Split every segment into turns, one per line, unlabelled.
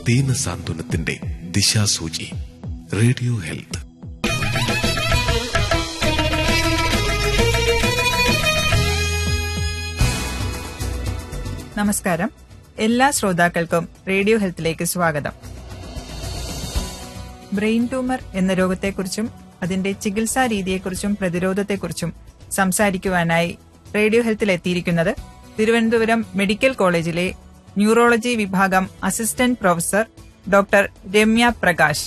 ദീനസാന്ത്വനത്തിന്റെ ദിശാസൂചി radio health
നമസ്കാരം എല്ലാ ശ്രോതാക്കൾക്കും റേഡിയോ ഹെൽത്തിലേക്ക് സ്വാഗതം ബ്രെയിൻ ട്യൂമർ എന്ന രോഗത്തെക്കുറിച്ചും അതിന്റെ ചികിത്സാ രീതിയെക്കുറിച്ചും പ്രതിരോധത്തെക്കുറിച്ചും സംസാരിക്കുവാനായി റേഡിയോ ഹെൽത്തിൽ എത്തിയിരിക്കുന്നത് തിരുവനന്തപുരം മെഡിക്കൽ കോളേജിലെ ന്യൂറോളജി വിഭാഗം assistant professor doctor Ramya Prakash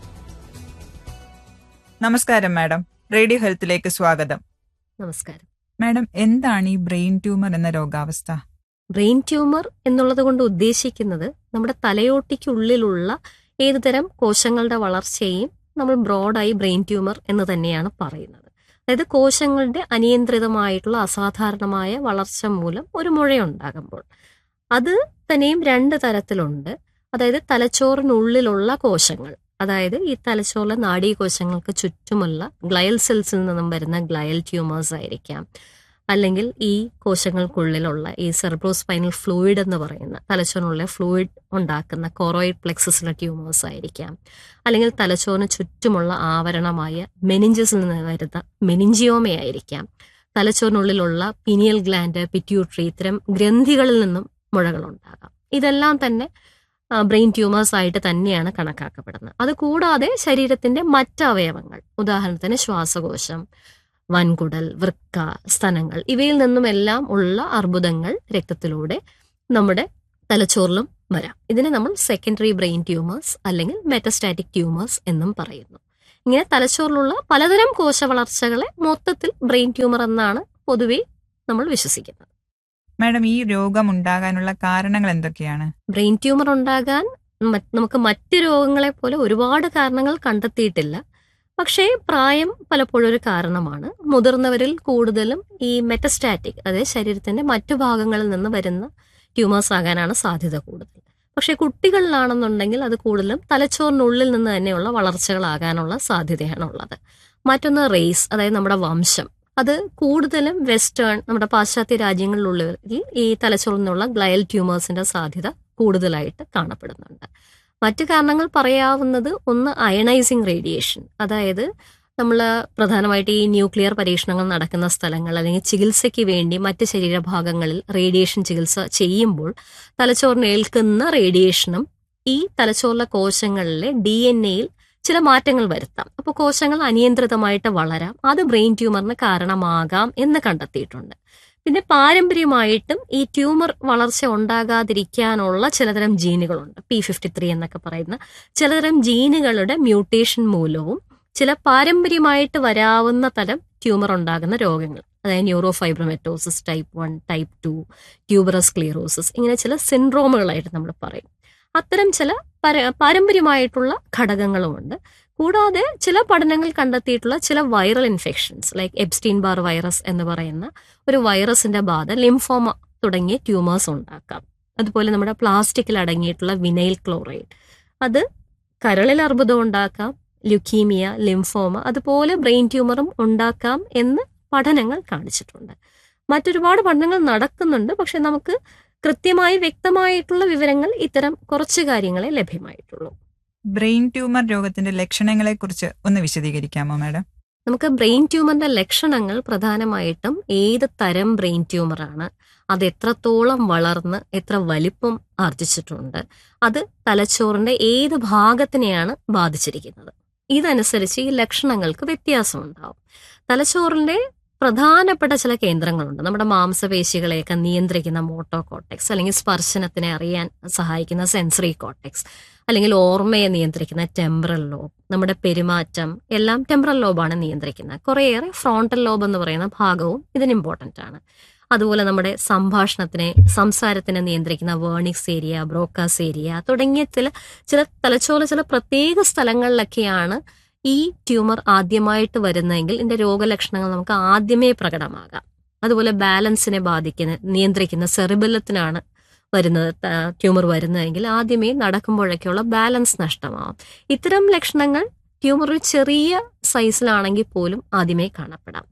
നമസ്കാരം മാഡം റേഡിയോ ഹെൽത്തിലേക്ക് സ്വാഗതം
നമസ്കാരം
മാഡം എന്താണ് ഈ ബ്രെയിൻ ട്യൂമർ എന്ന രോഗാവസ്ഥ
ബ്രെയിൻ ട്യൂമർ എന്നുള്ളത് കൊണ്ട് ഉദ്ദേശിക്കുന്നത് നമ്മുടെ തലയോട്ടിക്കുള്ളിലുള്ള ഏതുതരം കോശങ്ങളുടെ വളർച്ചയെയും നമ്മൾ ബ്രോഡായി ബ്രെയിൻ ട്യൂമർ എന്ന് തന്നെയാണ് പറയുന്നത് അതായത് കോശങ്ങളുടെ അനിയന്ത്രിതമായിട്ടുള്ള അസാധാരണമായ വളർച്ച മൂലം ഒരു മുഴയുണ്ടാകുമ്പോൾ അത് തന്നെയും രണ്ട് തരത്തിലുണ്ട് അതായത് തലച്ചോറിനുള്ളിലുള്ള കോശങ്ങൾ അതായത് ഈ തലച്ചോറിലെ നാഡീകോശങ്ങൾക്ക് ചുറ്റുമുള്ള ഗ്ലയൽ സെൽസിൽ നിന്നും വരുന്ന ഗ്ലയൽ ട്യൂമേഴ്സ് ആയിരിക്കാം അല്ലെങ്കിൽ ഈ കോശങ്ങൾക്കുള്ളിലുള്ള ഈ സെർബ്രോസ്പൈനൽ ഫ്ലൂയിഡ് എന്ന് പറയുന്ന തലച്ചോറിനുള്ള ഫ്ലൂയിഡ് ഉണ്ടാക്കുന്ന കൊറോയിഡ് പ്ലെക്സസിലെ ട്യൂമേഴ്സ് ആയിരിക്കാം അല്ലെങ്കിൽ തലച്ചോറിന് ചുറ്റുമുള്ള ആവരണമായ മെനിഞ്ചസിൽ നിന്ന് വരുന്ന മെനിഞ്ചിയോമയായിരിക്കാം തലച്ചോറിനുള്ളിലുള്ള പിനിയൽ ഗ്ലാൻഡ് പിറ്റ്യൂട്ടറി ഇത്തരം ഗ്രന്ഥികളിൽ നിന്നും മുഴകളുണ്ടാകാം ഇതെല്ലാം തന്നെ ബ്രെയിൻ ട്യൂമേഴ്സ് ആയിട്ട് തന്നെയാണ് കണക്കാക്കപ്പെടുന്നത് അതുകൂടാതെ ശരീരത്തിന്റെ മറ്റ് അവയവങ്ങൾ ഉദാഹരണത്തിന് ശ്വാസകോശം വൻകുടൽ വൃക്ക സ്തനങ്ങൾ ഇവയിൽ നിന്നുമെല്ലാം ഉള്ള അർബുദങ്ങൾ രക്തത്തിലൂടെ നമ്മുടെ തലച്ചോറിലും വരാം ഇതിനെ നമ്മൾ സെക്കൻഡറി ബ്രെയിൻ ട്യൂമേഴ്സ് അല്ലെങ്കിൽ മെറ്റസ്റ്റാറ്റിക് ട്യൂമേഴ്സ് എന്നും പറയുന്നു ഇങ്ങനെ തലച്ചോറിലുള്ള പലതരം കോശ വളർച്ചകളെ മൊത്തത്തിൽ ബ്രെയിൻ ട്യൂമർ എന്നാണ് പൊതുവെ നമ്മൾ വിശ്വസിക്കുന്നത്
മാഡം ഈ രോഗം ഉണ്ടാകാനുള്ള കാരണങ്ങൾ എന്തൊക്കെയാണ്
ബ്രെയിൻ ട്യൂമർ ഉണ്ടാകാൻ മറ്റ് നമുക്ക് മറ്റ് രോഗങ്ങളെ പോലെ ഒരുപാട് കാരണങ്ങൾ കണ്ടെത്തിയിട്ടില്ല പക്ഷേ പ്രായം പലപ്പോഴും ഒരു കാരണമാണ് മുതിർന്നവരിൽ കൂടുതലും ഈ മെറ്റസ്റ്റാറ്റിക് അതായത് ശരീരത്തിന്റെ മറ്റു ഭാഗങ്ങളിൽ നിന്ന് വരുന്ന ട്യൂമേഴ്സ് ആകാനാണ് സാധ്യത കൂടുതൽ പക്ഷേ കുട്ടികളിലാണെന്നുണ്ടെങ്കിൽ അത് കൂടുതലും തലച്ചോറിനുള്ളിൽ നിന്ന് തന്നെയുള്ള വളർച്ചകളാകാനുള്ള സാധ്യതയാണ് ഉള്ളത് മറ്റൊന്ന് റേസ് അതായത് നമ്മുടെ വംശം അത് കൂടുതലും വെസ്റ്റേൺ നമ്മുടെ പാശ്ചാത്യ രാജ്യങ്ങളിലുള്ളവരിൽ ഈ തലച്ചോറിൽ നിന്നുള്ള ഗ്ലയൽ ട്യൂമേഴ്സിന്റെ സാധ്യത കൂടുതലായിട്ട് കാണപ്പെടുന്നുണ്ട് മറ്റു കാരണങ്ങൾ പറയാവുന്നത് ഒന്ന് അയണൈസിങ് റേഡിയേഷൻ അതായത് നമ്മൾ പ്രധാനമായിട്ട് ഈ ന്യൂക്ലിയർ പരീക്ഷണങ്ങൾ നടക്കുന്ന സ്ഥലങ്ങൾ അല്ലെങ്കിൽ ചികിത്സയ്ക്ക് വേണ്ടി മറ്റ് ശരീരഭാഗങ്ങളിൽ റേഡിയേഷൻ ചികിത്സ ചെയ്യുമ്പോൾ തലച്ചോറിന് ഏൽക്കുന്ന റേഡിയേഷനും ഈ തലച്ചോറിലെ കോശങ്ങളിലെ ഡി എൻ എയിൽ ചില മാറ്റങ്ങൾ വരുത്താം അപ്പോൾ കോശങ്ങൾ അനിയന്ത്രിതമായിട്ട് വളരാം അത് ബ്രെയിൻ ട്യൂമറിന് കാരണമാകാം എന്ന് കണ്ടെത്തിയിട്ടുണ്ട് പിന്നെ പാരമ്പര്യമായിട്ടും ഈ ട്യൂമർ വളർച്ച ഉണ്ടാകാതിരിക്കാനുള്ള ചിലതരം ജീനുകളുണ്ട് പി ഫിഫ്റ്റി ത്രീ എന്നൊക്കെ പറയുന്ന ചിലതരം ജീനുകളുടെ മ്യൂട്ടേഷൻ മൂലവും ചില പാരമ്പര്യമായിട്ട് വരാവുന്ന തരം ട്യൂമർ ഉണ്ടാകുന്ന രോഗങ്ങൾ അതായത് neurofibromatosis type one type two tuberous sclerosis ഇങ്ങനെ ചില സിൻഡ്രോമുകളായിട്ട് നമ്മൾ പറയും അത്തരം ചില പാരമ്പര്യമായിട്ടുള്ള ഘടകങ്ങളുമുണ്ട് കൂടാതെ ചില പഠനങ്ങൾ കണ്ടെത്തിയിട്ടുള്ള ചില viral infections like Epstein Barr virus എന്ന് പറയുന്ന ഒരു വൈറസിന്റെ ബാധ ലിംഫോമ തുടങ്ങിയ ട്യൂമേഴ്സ് ഉണ്ടാക്കാം അതുപോലെ നമ്മുടെ പ്ലാസ്റ്റിക്കിൽ അടങ്ങിയിട്ടുള്ള വിനൈൽ ക്ലോറൈഡ് അത് കരളിൽ അർബുദം ഉണ്ടാക്കാം ലുക്കീമിയ ലിംഫോമ അതുപോലെ ബ്രെയിൻ ട്യൂമറും ഉണ്ടാക്കാം എന്ന് പഠനങ്ങൾ കാണിച്ചിട്ടുണ്ട് മറ്റൊരുപാട് പഠനങ്ങൾ നടക്കുന്നുണ്ട് പക്ഷെ നമുക്ക് കൃത്യമായി വ്യക്തമായിട്ടുള്ള വിവരങ്ങൾ ഇത്തരം കുറച്ച് കാര്യങ്ങളെ ലഭ്യമായിട്ടുള്ളൂ
ബ്രെയിൻ ട്യൂമർ രോഗത്തിന്റെ ലക്ഷണങ്ങളെ കുറിച്ച് ഒന്ന് വിശദീകരിക്കാമോ മാഡം
നമുക്ക് ബ്രെയിൻ ട്യൂമറിന്റെ ലക്ഷണങ്ങൾ പ്രധാനമായിട്ടും ഏത് തരം ബ്രെയിൻ ട്യൂമറാണ് അത് എത്രത്തോളം വളർന്ന് എത്ര വലിപ്പം ആർജിച്ചിട്ടുണ്ട് അത് തലച്ചോറിന്റെ ഏത് ഭാഗത്തിനെയാണ് ബാധിച്ചിരിക്കുന്നത് ഇതനുസരിച്ച് ഈ ലക്ഷണങ്ങൾക്ക് വ്യത്യാസം ഉണ്ടാവും തലച്ചോറിന്റെ പ്രധാനപ്പെട്ട ചില കേന്ദ്രങ്ങളുണ്ട് നമ്മുടെ മാംസപേശികളെയൊക്കെ നിയന്ത്രിക്കുന്ന മോട്ടോ കോട്ടെക്സ് അല്ലെങ്കിൽ സ്പർശനത്തിനെ അറിയാൻ സഹായിക്കുന്ന സെൻസറി കോട്ടെക്സ് അല്ലെങ്കിൽ ഓർമ്മയെ നിയന്ത്രിക്കുന്ന ടെമ്പറൽ ലോബ് നമ്മുടെ പെരുമാറ്റം എല്ലാം ടെമ്പറൽ ലോബാണ് നിയന്ത്രിക്കുന്നത് കുറേയേറെ ഫ്രോണ്ടൽ ലോബ് എന്ന് പറയുന്ന ഭാഗവും ഇതിന് ഇമ്പോർട്ടൻ്റ് ആണ് അതുപോലെ നമ്മുടെ സംഭാഷണത്തിനെ സംസാരത്തിനെ നിയന്ത്രിക്കുന്ന വേർണിക്സ് ഏരിയ ബ്രോക്കാസ് ഏരിയ തുടങ്ങിയ ചില ചില തലച്ചോറ് ചില പ്രത്യേക സ്ഥലങ്ങളിലൊക്കെയാണ് ഈ ട്യൂമർ ആദ്യമായിട്ട് വരുന്നതെങ്കിൽ ഇതിന്റെ രോഗലക്ഷണങ്ങൾ നമുക്ക് ആദ്യമേ പ്രകടമാകാം അതുപോലെ ബാലൻസിനെ ബാധിക്കുന്ന നിയന്ത്രിക്കുന്ന സെറിബലത്തിനാണ് വരുന്നത് ട്യൂമർ വരുന്നതെങ്കിൽ ആദ്യമേ നടക്കുമ്പോഴൊക്കെയുള്ള ബാലൻസ് നഷ്ടമാവും ഇത്തരം ലക്ഷണങ്ങൾ ട്യൂമർ ഒരു ചെറിയ സൈസിലാണെങ്കിൽ പോലും ആദ്യമേ കാണപ്പെടാം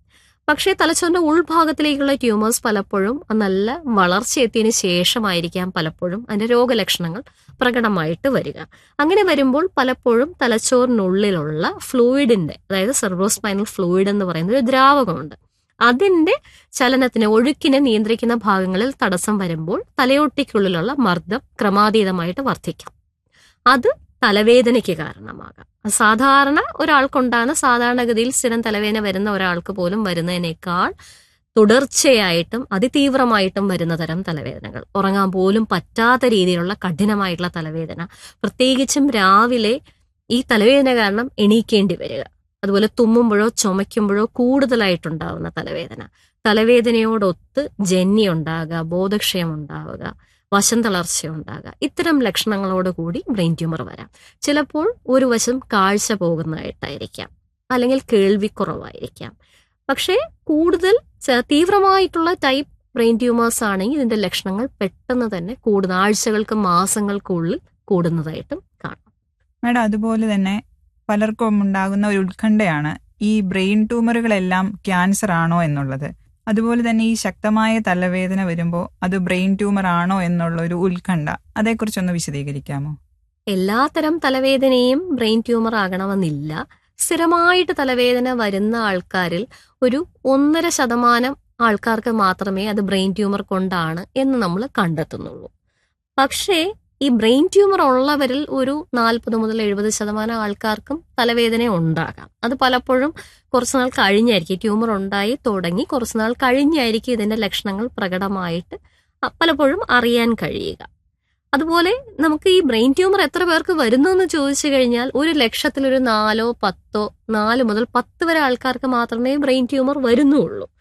പക്ഷേ തലച്ചോറിന്റെ ഉൾഭാഗത്തിലേക്കുള്ള ട്യൂമേഴ്സ് പലപ്പോഴും നല്ല വളർച്ചയെത്തിയതിനു ശേഷമായിരിക്കാം പലപ്പോഴും അതിന്റെ രോഗലക്ഷണങ്ങൾ പ്രകടമായിട്ട് വരിക അങ്ങനെ വരുമ്പോൾ പലപ്പോഴും തലച്ചോറിനുള്ളിലുള്ള ഫ്ലൂയിഡിന്റെ അതായത് സെർവോസ്പൈനൽ ഫ്ലൂയിഡ് എന്ന് പറയുന്ന ഒരു ദ്രാവകമുണ്ട് അതിന്റെ ചലനത്തിന് ഒഴുക്കിനെ നിയന്ത്രിക്കുന്ന ഭാഗങ്ങളിൽ തടസ്സം വരുമ്പോൾ തലയോട്ടിക്കുള്ളിലുള്ള മർദ്ദം ക്രമാതീതമായിട്ട് വർദ്ധിക്കാം അത് തലവേദനയ്ക്ക് കാരണമാകാം സാധാരണ ഒരാൾക്കുണ്ടാകുന്ന സാധാരണഗതിയിൽ സ്ഥിരം തലവേദന വരുന്ന ഒരാൾക്ക് പോലും വരുന്നതിനേക്കാൾ തുടർച്ചയായിട്ടും അതിതീവ്രമായിട്ടും വരുന്ന തരം തലവേദനകൾ ഉറങ്ങാൻ പോലും പറ്റാത്ത രീതിയിലുള്ള കഠിനമായിട്ടുള്ള തലവേദന പ്രത്യേകിച്ചും രാവിലെ ഈ തലവേദന കാരണം എണീക്കേണ്ടി വരിക അതുപോലെ തുമ്മുമ്പോഴോ ചുമയ്ക്കുമ്പോഴോ കൂടുതലായിട്ടുണ്ടാവുന്ന തലവേദന തലവേദനയോടൊത്ത് ജന്നി ഉണ്ടാകുക ബോധക്ഷയം ഉണ്ടാവുക വശം തളർച്ച ഉണ്ടാകുക ഇത്തരം ലക്ഷണങ്ങളോട് കൂടി ബ്രെയിൻ ട്യൂമർ വരാം ചിലപ്പോൾ ഒരു വശം കാഴ്ച പോകുന്നതായിട്ടായിരിക്കാം അല്ലെങ്കിൽ കേൾവിക്കുറവായിരിക്കാം പക്ഷേ കൂടുതൽ ച- തീവ്രമായിട്ടുള്ള ടൈപ്പ് ബ്രെയിൻ ട്യൂമേഴ്സ് ആണെങ്കിൽ ഇതിന്റെ ലക്ഷണങ്ങൾ പെട്ടെന്ന് തന്നെ കൂടുന്ന ആഴ്ചകൾക്ക് മാസങ്ങൾക്കുള്ളിൽ കൂടുന്നതായിട്ടും കാണാം
മാഡം അതുപോലെ തന്നെ പലർക്കും ഉണ്ടാകുന്ന ഒരു ഉത്കണ്ഠയാണ് ഈ ബ്രെയിൻ ട്യൂമറുകളെല്ലാം ക്യാൻസർ ആണോ എന്നുള്ളത് അതുപോലെ തന്നെ ഈ ശക്തമായ തലവേദന വരുമ്പോൾ അത് ബ്രെയിൻ ട്യൂമർ ആണോ എന്നുള്ള ഒരു ഉത്കണ്ഠ അതേക്കുറിച്ചൊന്ന് വിശദീകരിക്കാമോ
എല്ലാത്തരം തലവേദനയും ബ്രെയിൻ ട്യൂമർ ആകണമെന്നില്ല സ്ഥിരമായിട്ട് തലവേദന വരുന്ന ആൾക്കാരിൽ ഒരു ഒന്നര ശതമാനം ആൾക്കാർക്ക് മാത്രമേ അത് ബ്രെയിൻ ട്യൂമർ കൊണ്ടാണ് എന്ന് നമ്മൾ കണ്ടെത്തുന്നുള്ളൂ പക്ഷേ ഈ ബ്രെയിൻ ട്യൂമർ ഉള്ളവരിൽ ഒരു നാൽപ്പത് മുതൽ എഴുപത് ശതമാനം ആൾക്കാർക്കും തലവേദന ഉണ്ടാകാം അത് പലപ്പോഴും കുറച്ചുനാൾ കഴിഞ്ഞായിരിക്കും ട്യൂമർ ഉണ്ടായി തുടങ്ങി കുറച്ചുനാൾ കഴിഞ്ഞായിരിക്കും ഇതിന്റെ ലക്ഷണങ്ങൾ പ്രകടമായിട്ട് അ- പലപ്പോഴും അറിയാൻ കഴിയുക അതുപോലെ നമുക്ക് ഈ ബ്രെയിൻ ട്യൂമർ എത്ര പേർക്ക് വരുന്നു എന്ന് ചോദിച്ചു കഴിഞ്ഞാൽ ഒരു ലക്ഷത്തിൽ ഒരു നാലോ പത്തോ നാല് മുതൽ പത്ത് വരെ ആൾക്കാർക്ക് മാത്രമേ ബ്രെയിൻ ട്യൂമർ വരുന്നുള്ളൂ